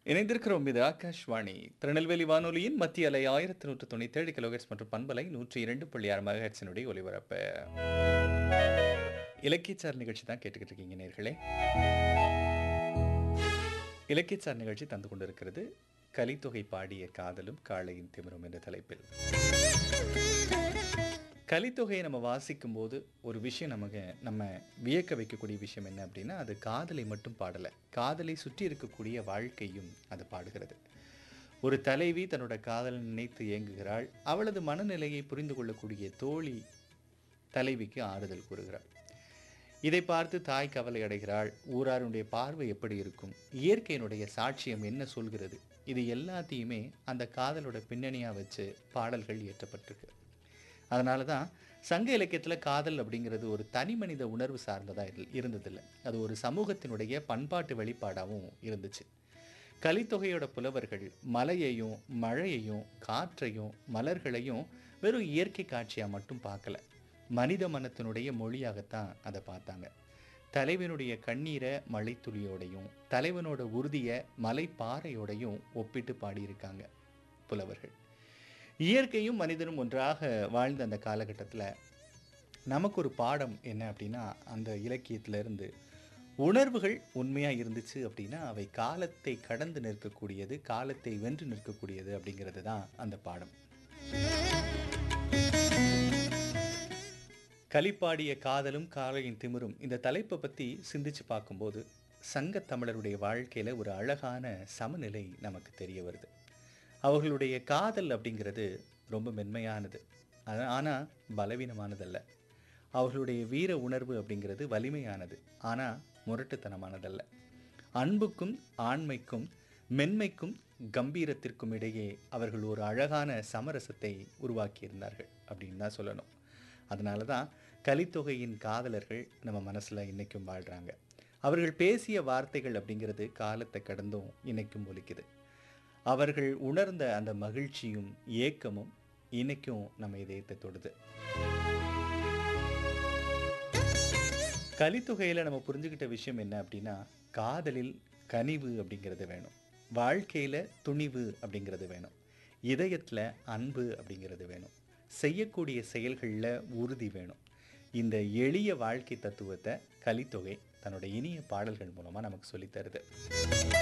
இணைந்திருக்கிறோம் இது ஆகாஷ்வாணி திருநெல்வேலி வானொலியின் மத்திய அலை ஆயிரத்தி நூற்று தொண்ணூத்தி ஏழு கிலோஹெட்ஸ் மற்றும் பண்பலை நூற்றி இரண்டு புள்ளி ஆறு மெகாஹெட்ஸினுடைய ஒலிபரப்பு இலக்கியச்சார் நிகழ்ச்சி தான் கேட்டுக்கிட்டு இருக்கீங்க நேர்களே இலக்கியச்சார் நிகழ்ச்சி தந்து கொண்டிருக்கிறது கலித்தொகை பாடிய காதலும் காளையின் திமிரும் என்ற தலைப்பில் கலித்தொகையை நம்ம வாசிக்கும் போது ஒரு விஷயம் நமக்கு நம்ம வியக்க வைக்கக்கூடிய விஷயம் என்ன அப்படின்னா அது காதலை மட்டும் பாடலை காதலை சுற்றி இருக்கக்கூடிய வாழ்க்கையும் அது பாடுகிறது ஒரு தலைவி தன்னோட காதலை நினைத்து இயங்குகிறாள் அவளது மனநிலையை புரிந்து கொள்ளக்கூடிய தோழி தலைவிக்கு ஆறுதல் கூறுகிறாள் இதை பார்த்து தாய் கவலை அடைகிறாள் ஊராருடைய பார்வை எப்படி இருக்கும் இயற்கையினுடைய சாட்சியம் என்ன சொல்கிறது இது எல்லாத்தையுமே அந்த காதலோட பின்னணியாக வச்சு பாடல்கள் இயற்றப்பட்டிருக்கு அதனால தான் சங்க இலக்கியத்தில் காதல் அப்படிங்கிறது ஒரு தனி மனித உணர்வு சார்ந்ததாக இருந்ததில்லை அது ஒரு சமூகத்தினுடைய பண்பாட்டு வெளிப்பாடாகவும் இருந்துச்சு கலித்தொகையோட புலவர்கள் மலையையும் மழையையும் காற்றையும் மலர்களையும் வெறும் இயற்கை காட்சியாக மட்டும் பார்க்கல மனித மனத்தினுடைய மொழியாகத்தான் அதை பார்த்தாங்க தலைவனுடைய கண்ணீரை மழைத்துளியோடையும் தலைவனோட உறுதியை மலைப்பாறையோடையும் ஒப்பிட்டு பாடியிருக்காங்க புலவர்கள் இயற்கையும் மனிதனும் ஒன்றாக வாழ்ந்த அந்த காலகட்டத்தில் நமக்கு ஒரு பாடம் என்ன அப்படின்னா அந்த இலக்கியத்திலிருந்து உணர்வுகள் உண்மையாக இருந்துச்சு அப்படின்னா அவை காலத்தை கடந்து நிற்கக்கூடியது காலத்தை வென்று நிற்கக்கூடியது அப்படிங்கிறது தான் அந்த பாடம் களிப்பாடிய காதலும் காலையின் திமிரும் இந்த தலைப்பை பற்றி சிந்திச்சு பார்க்கும்போது சங்க தமிழருடைய வாழ்க்கையில் ஒரு அழகான சமநிலை நமக்கு தெரிய வருது அவர்களுடைய காதல் அப்படிங்கிறது ரொம்ப மென்மையானது ஆனால் பலவீனமானதல்ல அவர்களுடைய வீர உணர்வு அப்படிங்கிறது வலிமையானது ஆனால் முரட்டுத்தனமானதல்ல அன்புக்கும் ஆண்மைக்கும் மென்மைக்கும் கம்பீரத்திற்கும் இடையே அவர்கள் ஒரு அழகான சமரசத்தை உருவாக்கியிருந்தார்கள் அப்படின்னு தான் சொல்லணும் அதனால தான் கலித்தொகையின் காதலர்கள் நம்ம மனசில் இன்றைக்கும் வாழ்கிறாங்க அவர்கள் பேசிய வார்த்தைகள் அப்படிங்கிறது காலத்தை கடந்தும் இன்றைக்கும் ஒலிக்குது அவர்கள் உணர்ந்த அந்த மகிழ்ச்சியும் ஏக்கமும் இன்னைக்கும் நம்ம இதயத்தை தொடுது கலித்தொகையில் நம்ம புரிஞ்சுக்கிட்ட விஷயம் என்ன அப்படின்னா காதலில் கனிவு அப்படிங்கிறது வேணும் வாழ்க்கையில் துணிவு அப்படிங்கிறது வேணும் இதயத்தில் அன்பு அப்படிங்கிறது வேணும் செய்யக்கூடிய செயல்களில் உறுதி வேணும் இந்த எளிய வாழ்க்கை தத்துவத்தை கலித்தொகை தன்னோட இனிய பாடல்கள் மூலமாக நமக்கு சொல்லித்தருது